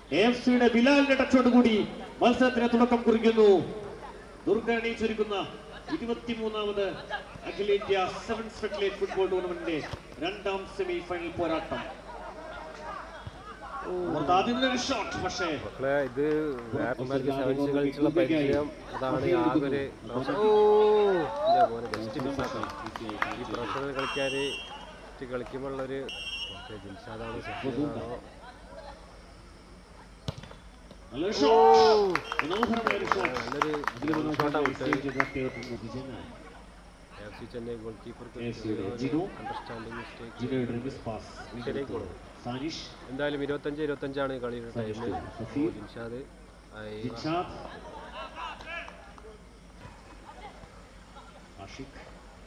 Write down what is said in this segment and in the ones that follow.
A F സിയുടെ ബിലാലിന്റെ ടച്ചോടുകൂടി മത്സരത്തിന് തുടക്കം കുറിക്കുന്നു ദുർഗാണി ചൊരുക്കുന്ന ഇരുപത്തിമൂന്നാമത് അഖിലേന്ത്യാ സെവൻ സ്പെക്കുലേറ്റ് ഫുട്ബോൾ ടൂർണമെന്റിന്റെ രണ്ടാം സെമി ഫൈനൽ പോരാട്ടം അവർക്ക് ആദ്യം ഒരു ഷോട്ട് പക്ഷേ മക്കളെ ഇത് വേറന്മാർക്ക് സെവൻസ് കളിച്ചുള്ള പരിചയം അതാണ് ആകെ ഒരു പ്രശ്നം. ഓ ഇല്ല മോനെ ബെസ്റ്റ് മിസ്സാക്കി ഈ പ്രൊഫഷണൽ കളിക്കാർ കളിക്കുമ്പോഴുള്ളൊരു ഓക്കെ ജിൻഷാദാണോ സഫീറാണോ നല്ലൊരു ഓ ഷോട്ട് മനോഹരമായ ഒരു ഷോട്ട് നല്ലൊരു അതിലും ഷോട്ടാ മനോഹരമായി വിട്ടത് save ചെയ്ത അദ്ദേഹത്തിന് വിജയനായി. എഫ് സി ചെന്നൈ ഗോൾ കീപ്പർക്ക് AFC യുടെ ജിനു. അണ്ടർസ്റ്റാൻഡിംഗ് മിസ്റ്റേക്ക് ജിനോയുടെ റിമിസ് പാസ് ശരിയായി കൊടുക്കും. സാനിഷ് എന്തായാലും ഇരുപത്തഞ്ച് ഇരുപത്തഞ്ചാണ് കളിയുടെ ടൈം സഫീർ. ജിൻഷാദ് ആയി. Jinshad Ashiq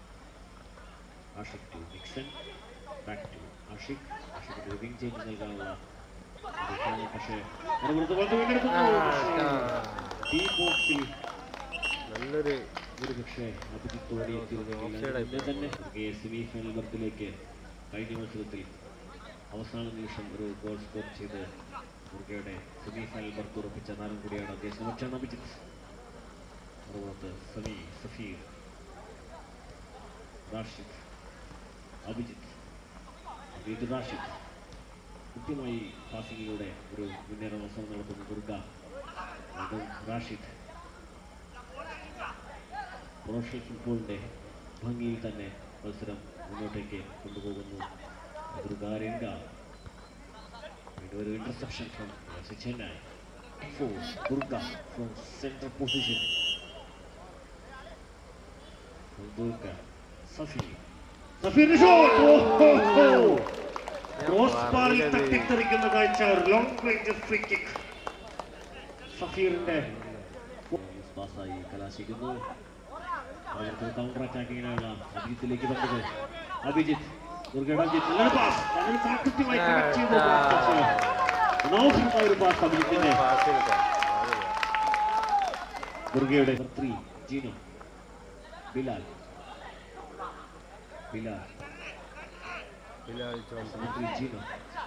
Ashiq to Nixon back to Ashiq ആഷിഖിന്റെ ഒരു വിങ് ചേഞ്ച് നൽകാനുള്ള ഒരു ശ്രമം. പക്ഷേ മറുപുറത്ത് പന്ത് വീണ്ടെടുക്കുന്നു പക്ഷേ ഈ ബോക്സിൽ നല്ലൊരു ഒരു പക്ഷേ അഭിജിത്തോടെ Offside ആയി പോയി. തന്നെ സെമി ഫൈനൽ വർക്കിലേക്ക് കഴിഞ്ഞ മത്സരത്തിൽ അവസാന നിമിഷം ഒരു ഗോൾ സ്കോർ ചെയ്ത് മുർഗയുടെ സെമി ഫൈനൽ ബർത്ത് ഉറപ്പിച്ച താരം കൂടിയാണ് അദ്ദേഹം പക്ഷാണ് അഭിജിത്ത് മറുപുറത്ത് സമി സഫീർ റാഷിദ് അഭിജിത്ത് അഭിജിത്ത് റാഷിദ് കൃത്യമായി പാസിങ്ങിലൂടെ ഒരു മുന്നേറുന്ന മത്സരം നടത്തുന്ന ദുർഗ വീണ്ടും റാഷിദ് പ്രൊഫഷണൽ ഫുട്ബോളിന്റെ ഭംഗിയിൽ തന്നെ മത്സരം മുന്നോട്ടേക്ക് കൊണ്ടുപോകുന്നു ദുർഗാരംഗ വീണ്ടും ഒരു interception from Chennai for Durga from central position Durga Safi സഫീറിന്റെ ഷോട്ട് ക്രോസ് ബാറിൽ തട്ടിത്തെറിക്കുന്ന കാഴ്ച ഒരു ലോങ് റേഞ്ച് ഫ്രീ കിക്ക് സഫീറിന്റെ പാസ്സായി കലാശിക്കുന്നു അവർക്ക് കൗണ്ടർ അറ്റാക്കിങ്ങിനുള്ള അഭിജിത്തിലേക്ക് വന്നത് അഭിജിത്ത് ദുർഗയുടെ അഭിജിത്ത് നല്ലൊരു പാസ് നല്ലൊരു പാസ് കൃത്യമായി കണക്ട് ചെയ്തു പക്ഷേ മനോഹരമായ ഒരു പാസ് അഭിജിത്തിന്റെ പാസ് ചെയ്തിട്ടോ ദുർഗയുടെ three Jinu Bilal Bilal Bilal Johnson three Jinu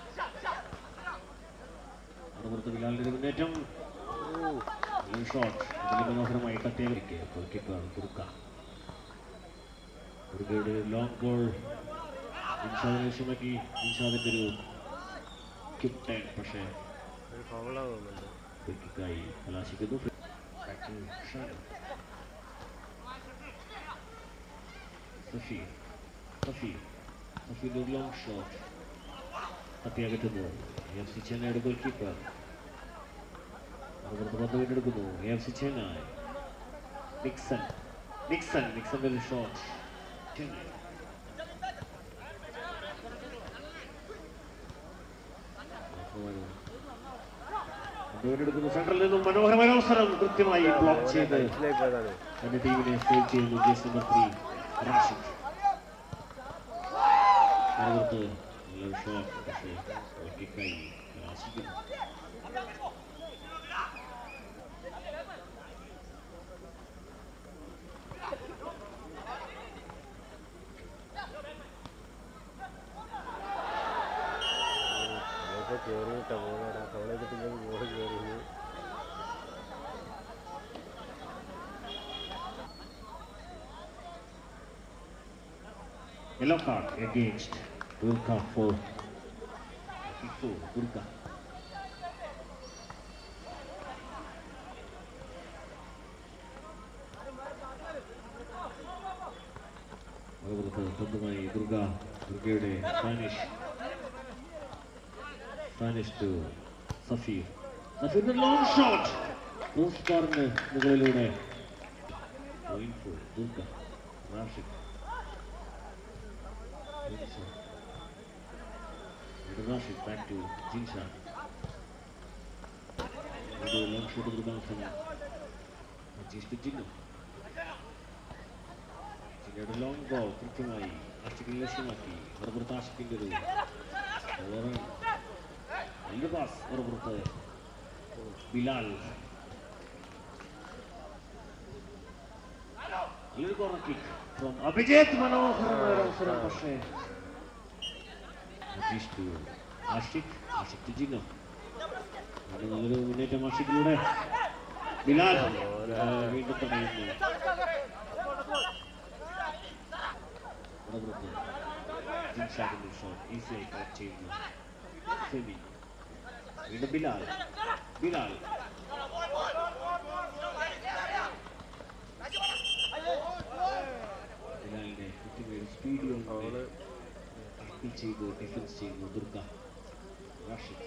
മറുപുറത്ത് ബിലാലിന്റെ ഒരു മുന്നേറ്റം ഓ ഈ ഷോട്ട് ഇതിൽ മനോഹരമായി തട്ടിയവർക്ക് കിക്കാണ് ദുർഗ ദുർഗയുടെ ലോങ് ഗോൾ ഇൻഷാദിനെ ലക്ഷ്യമാക്കി ഇൻഷാദിന്റെ ഒരു ക്വിക്ക് ടൈം പക്ഷേ ഒരു ഫൗളാ തോന്നുന്നുണ്ട് കിക്കായി കലാശിക്കുന്നു Back to Shanu. Safeer Safeer സഫീറിന്റെ ഒരു ലോങ് ഷോട്ട് തട്ടിയകറ്റുന്നു എഫ് സി ചെന്നൈയുടെ ഗോൾ കീപ്പർ അതുകൊണ്ട് പന്ത് വീണ്ടെടുക്കുന്നു എഫ് സി ചെന്നൈ നിക്സൺ നിക്സൺ നിക്സന്റെ ഒരു ഷോട്ട് ചെന്നൈ പന്ത് വീണ്ടെടുക്കുന്നു സെൻട്രലിൽ നിന്നും മനോഹരമായ അവസരം കൃത്യമായി ബ്ലോക്ക് ചെയ്ത് മനസ്സിലായി പോയതാണ് തന്റെ ടീമിനെ സേവ് ചെയ്യുന്നു ജേഴ്സി നമ്പർ ത്രീ റാഷിദ് മറുപുറത്ത് നല്ലൊരു ഷോട്ട് പക്ഷേ കിക്കായി റാഷിദിന് ഇപ്പൊ കേറിയിട്ടാ പോകാടാ ഫൗൾ ചെയ്തിട്ടില്ലെങ്കിൽ ഗോൾ കേറി Yellow card against Durga for for Durga. അതുപോലെ സ്വന്തമായി ദുർഗ ദുർഗയുടെ സ്പാനിഷ് സ്പാനിഷ് ടു സഫീർ സഫീറിന്റെ ലോങ് ഷോട്ട് ക്രോസ് ബാറിന് മുകളിലൂടെ Going for Durga Rashid Wilson. With Rashid back to Jinshan. With a long shot of the ball from Ajis to Jinnu. ജിന്നയുടെ long ball കൃത്യമായി ആഷിഖിനെ ലക്ഷ്യമാക്കി മറുപുറത്ത് ആഷിഖിൻ്റെ ഒരു ഓവർ നല്ല പാസ് മറുപുറത്ത് ബിലാൽ നല്ലൊരു കോർണർ കിക്ക് ഫ്രോം അഭിജിത്ത് മനോഹരമായ ഒരു അവസരം പക്ഷേ അജീഷ് ടു ആഷിഖ് ആഷിഖ് ടു ജിനോ അത് നല്ലൊരു മുന്നേറ്റം ആഷിക്കിലൂടെ ബിലാൽ ആ, വീണ്ടും തടയുന്നു ഇടപെടുന്നു. ജിൻഷാദിന്റെ ഷോട്ട് ഈസിയായി കട്ട് ചെയ്യുന്നു സെമി വീണ്ടും ബിലാൽ ബിലാൽ ബിലാലിന്റെ കൃത്യമായ സ്പീഡ് അവള് ടാക്കിൾ ചെയ്തു ഡിഫൻസ് ചെയ്യുന്നു ദുർഗ റാഷിദ്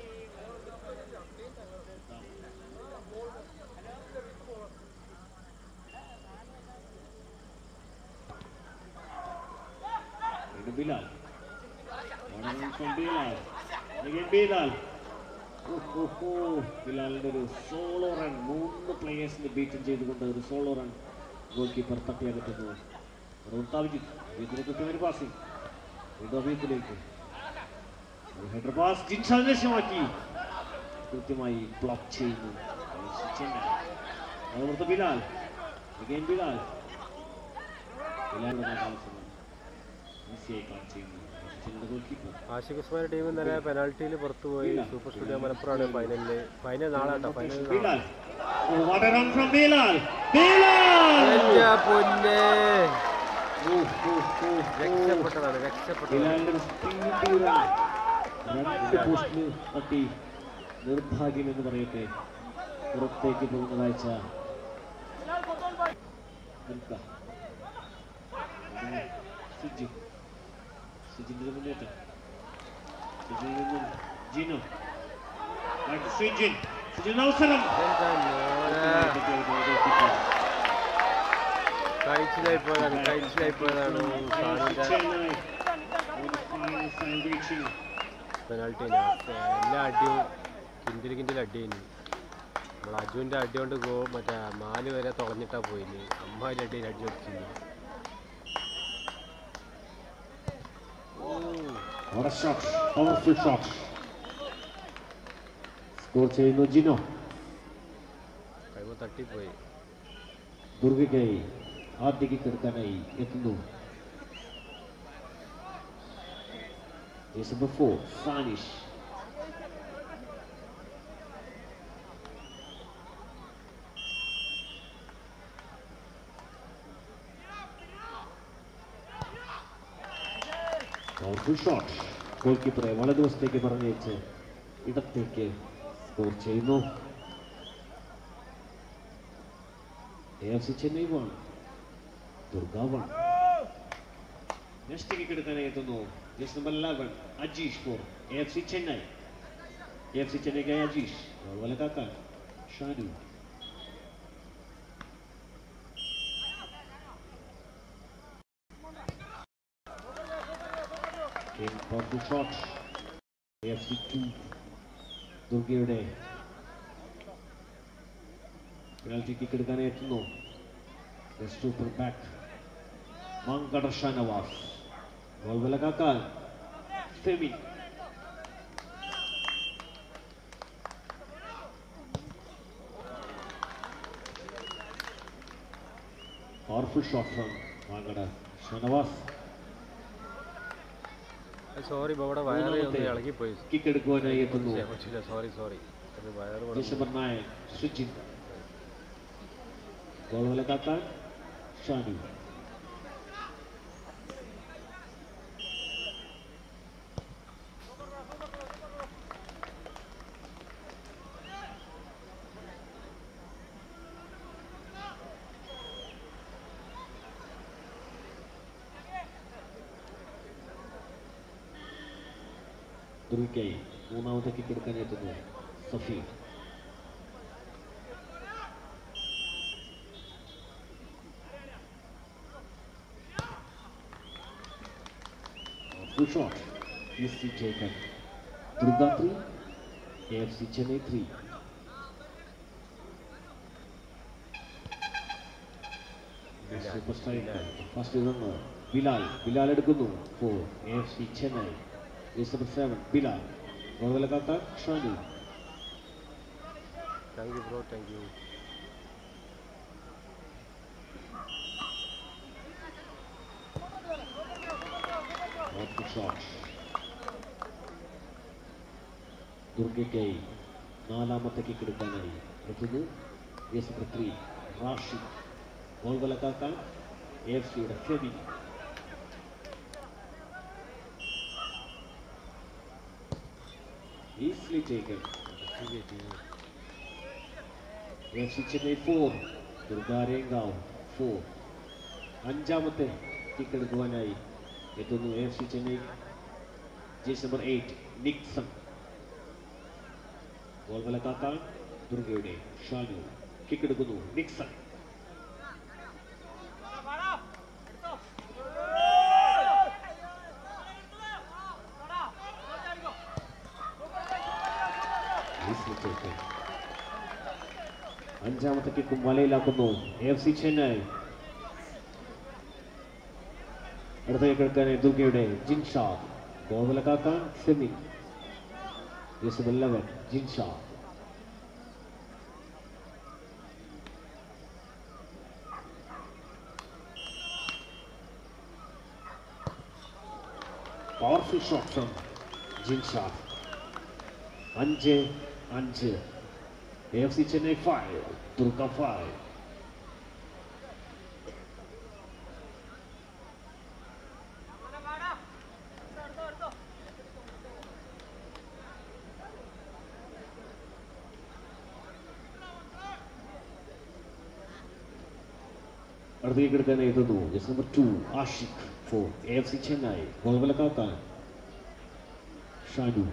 വീണ്ടും Bilal One run from Bilal. Again Bilal. ഓ, ഓ, ഓ. ബിലാലിന്റെ ഒരു സോളോ റൺ മൂന്ന് പ്ലേയേഴ്സിനെ ബീറ്റൻ ചെയ്തുകൊണ്ട് ഒരു സോളോ റൺ ഗോൾ കീപ്പർ തട്ടിയകറ്റുന്നു റോത്താവിജിത്ത് ഇതിന് കൃത്യമായ പാസിംഗ് വീണ്ടും അഭിയത്തിലേക്ക് ഒരു ഹെഡർ പാസ് ജിൻഷാദ് ലക്ഷ്യമാക്കി കൃത്യമായി ബ്ലോക്ക് ചെയ്യുന്നു അതുകൊണ്ട് ബിലാൽ അഗൈൻ ബിലാൽ ബിലാലിന്റെ നാലാമത്തെ ഈസിയായി കാൺ ചെയ്യുന്നു സച്ചിന്റെ goal keeper Ashiq Usman team ഇന്നലെ പെനാൽറ്റിയിൽ പുറത്തു പോയി സൂപ്പർ സ്റ്റുഡിയോ മലപ്പുറമാണ് ഫൈനലില് ഫൈനൽ നാളെ കേട്ടോ final Bilal. Oh, what a run from Bilal. Bilal! പൊന്നെ Oh, oh, oh, oh. രക്ഷപ്പെട്ടതാണ് രക്ഷപ്പെട്ടതാണ് ബിലാലിന്റെ ഒരു speedy run. രണ്ട് പോസ്റ്റിന് തട്ടി നിർഭാഗ്യം എന്ന് പറയട്ടെ പുറത്തേക്ക് പോകുന്ന കാഴ്ച നിൽക്ക. ഇങ്ങനെ സുജിൻ സുജിന്റെ ഒരു മുന്നേറ്റം സുജിനിൽ നിന്നും ജിനു Back to സുജിൻ സുജിൻ അവസരം എന്താ മോനെ കഴിച്ചിലായി പോയതാണ് കഴിച്ചിലായി പോയതാണ് സാറിന്റെ പെനാൽറ്റി എല്ലാ അടിയും കിന്തിൽ കിന്തിൽ അടി കഴിഞ്ഞു നമ്മൾ അജുവിൻ്റെ അടി കൊണ്ട് ഗോ മറ്റേ മാല് വരെ തുളഞ്ഞിട്ടാ പോയിന് അമ്മാരി അടിയിൽ അടി അടിച്ചില്ല What a shot. Powerful shot. Score ചെയ്യുന്നു ജിനോ കഴിയുമ്പോൾ തട്ടിപ്പോയി ദുർഗയ്ക്കായി ആദ്യ കിക്ക് എടുക്കാനായി എത്തുന്നു Yes, number four, Sanish. Powerful shot goal കീപ്പറെ വലതുവശത്തേക്ക് പറഞ്ഞയച്ച് ഇടത്തേക്ക് സ്കോർ ചെയ്യുന്നു AFC Chennai one Durga one next kick എടുക്കാനായി എത്തുന്നു just number eleven Ajeesh four A F C Chennai A F C ചെന്നൈക്കായി അജീഷ് അതുപോലെ കാക്കാൻ Shanu powerful shot A F C to ദുർഗയുടെ പെനാൽറ്റി കിക്ക് എടുക്കാനായി എത്തുന്നു super back Mankada Shanavas goal വിലക്കാക്കാൻ Femin powerful shot from Mankada Shanavas sorry ഇവിടെ വയറ് ഒന്ന് ഇളകിപ്പോയി കിക്ക് എടുക്കുവാനായി എത്തുന്നു പറ്റില്ല, പറ്റില്ല സോറി സോറി അത് വയറ് ഇവിടെ ഡിസംബർ നയൻ സുജിൻ ഗോൾ വിലക്കാക്കാൻ ഷാനു ദുർഗയ്ക്കായി മൂന്നാമത്തെ കിക്ക് എടുക്കാൻ എത്തുന്നു Safeer Full shot. ESC Jacob. Durga 3. AFC Chennai 3. Super striker first runner Bilal Bilal എടുക്കുന്നു four A F C Chennai number seven Bilal ഗോൾവലക്കാത്ത Shanu thank you bro thank you Off the shot. ദുർഗയ്ക്കായി നാലാമത്തെ കിക്ക് എടുക്കാനായി എത്തുന്നു S number three Rashid goal വലക്കാക്കാൻ A F സിയുടെ Febi easily taken F C Chennai four ദുർഗാരേങ്കാവ് four അഞ്ചാമത്തെ കിക്ക് എടുക്കുവാനായി എത്തുന്നു F C Chennai jersey number eight Nixon goal വലക്കാക്കാൻ ദുർഗയുടെ ഷാനു കിക്ക് എടുക്കുന്നു നിക്സൺ Easily taken. അഞ്ചാമത്തെ കിക്കും വലയിലാക്കുന്നു എഫ് സി ചെന്നൈ അടുത്ത കിഴക്കാനായി ദുർഗയുടെ ജിൻഷാ ഗോൾ വിലക്കാക്കാൻ സെമി Yusuf eleven Jinsha powerful shot from Jinsha അഞ്ച് അഞ്ച് F C Chennai five Durga five അടുത്തേക്ക് എടുക്കാൻ എത്തുന്നു just number two Ashiq four A F C Chennai ഗോൾവലക്കാക്കാൻ Shanu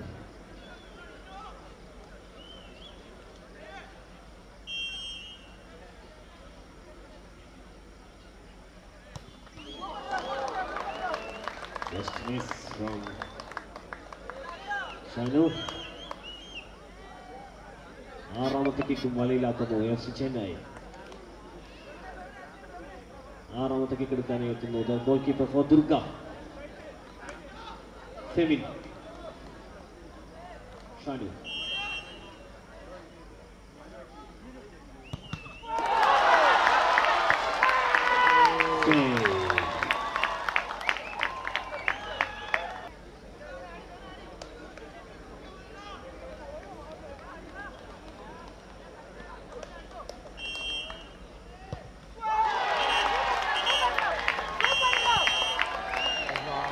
Just miss from Shanu ആറാമത്തെ കിക്കും വലയിലാക്കുന്നു എഫ് സി ചെന്നൈ ആറാമത്തെ കിക്ക് എടുക്കാനായി എത്തുന്നു goal keeper four Durga Femin Shanu Save.